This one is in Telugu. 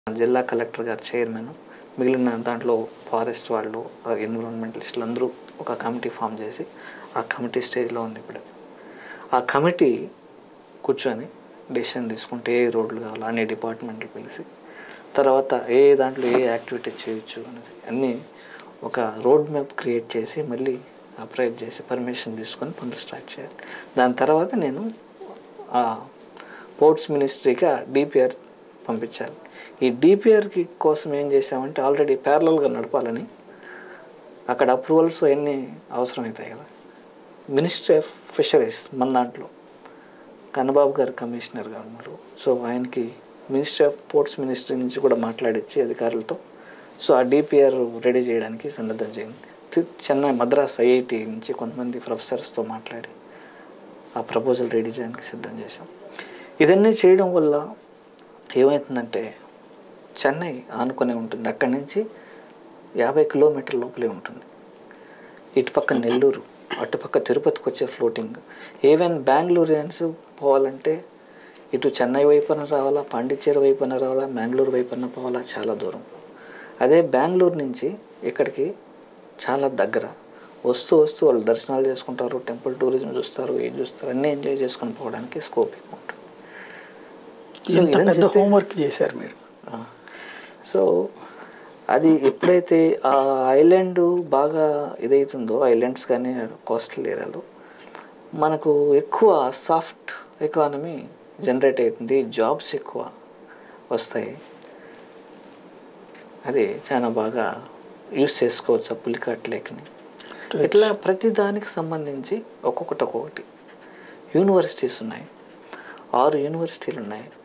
జిల్లా కలెక్టర్ గారు చైర్మన్ మిగిలిన దాంట్లో ఫారెస్ట్ వాళ్ళు ఎన్విరాన్మెంటలిస్టులు అందరూ ఒక కమిటీ ఫామ్ చేసి ఆ కమిటీ స్టేజ్లో ఉంది ఇప్పుడు ఆ కమిటీ కూర్చొని డెసిషన్ తీసుకుంటే ఏ రోడ్లు కావాలో అన్ని డిపార్ట్మెంట్లు పిలిచి తర్వాత ఏ దాంట్లో ఏ యాక్టివిటీ చేయొచ్చు అనేది అన్నీ ఒక రోడ్ మ్యాప్ క్రియేట్ చేసి మళ్ళీ అప్రైట్ చేసి పర్మిషన్ తీసుకొని పనులు స్టార్ట్ చేయాలి దాని తర్వాత నేను ఆ పోర్ట్స్ మినిస్ట్రీకి ఆ డిపిఆర్ పంపించాలి ఈ డిపిఆర్కి కోసం ఏం చేసామంటే ఆల్రెడీ ప్యారలల్గా నడపాలని అక్కడ అప్రూవల్స్ అన్నీ అవసరమవుతాయి కదా మినిస్ట్రీ ఆఫ్ ఫిషరీస్ మన దాంట్లో కన్నబాబు గారు కమిషనర్గా ఉన్నారు సో ఆయనకి మినిస్ట్రీ ఆఫ్ పోర్ట్స్ మినిస్ట్రీ నుంచి కూడా మాట్లాడించి అధికారులతో సో ఆ డిపిఆర్ రెడీ చేయడానికి సన్నద్ధం చేయండి తి- చెన్నై మద్రాస్ ఐఐటి నుంచి కొంతమంది ప్రొఫెసర్స్తో మాట్లాడి ఆ ప్రపోజల్ రెడీ చేయడానికి సిద్ధం చేశాం ఇదన్నీ చేయడం వల్ల ఏమవుతుందంటే చెన్నై ఆనుకొని ఉంటుంది అక్కడి నుంచి యాభై కిలోమీటర్ల లోపలే ఉంటుంది ఇటుపక్క నెల్లూరు అటుపక్క తిరుపతికి వచ్చే ఫ్లోటింగ్ ఈవెన్ బెంగళూరియన్స్ పోవాలంటే ఇటు చెన్నై వైపున రావాలా పాండిచ్చేరి వైపున రావాలా బెంగళూరు వైపున పోవాలా చాలా దూరం అదే బెంగళూరు నుంచి ఇక్కడికి చాలా దగ్గర వస్తూ వస్తూ వాళ్ళు దర్శనాలు చేసుకుంటారు టెంపుల్ టూరిజం చూస్తారు ఏం చూస్తారు అన్నీ ఎంజాయ్ చేసుకొని పోవడానికి స్కోప్ ఎక్కువ ఉంటుంది సో ఎంత ఇదని పెద్ద చూస్తే- హోంవర్క్ చేశారు మీరు ఆ. సో అది ఎప్పుడైతే ఆ ఐలాండ్ బాగా ఇదవుతుందో ఐలాండ్స్ కానీ కోస్టల్ ఏరియాలో మనకు ఎక్కువ సాఫ్ట్ ఎకానమీ జనరేట్ అవుతుంది జాబ్స్ ఎక్కువ వస్తాయి అది చాలా బాగా యూస్ చేసుకోవచ్చు ఆ పులికాట్ లేక్ని ఇట్లా ప్రతి దానికి సంబంధించి ఒక్కొక్కటి ఒక్కొక్కటి యూనివర్సిటీస్ ఉన్నాయి ఆరు యూనివర్సిటీలు ఉన్నాయి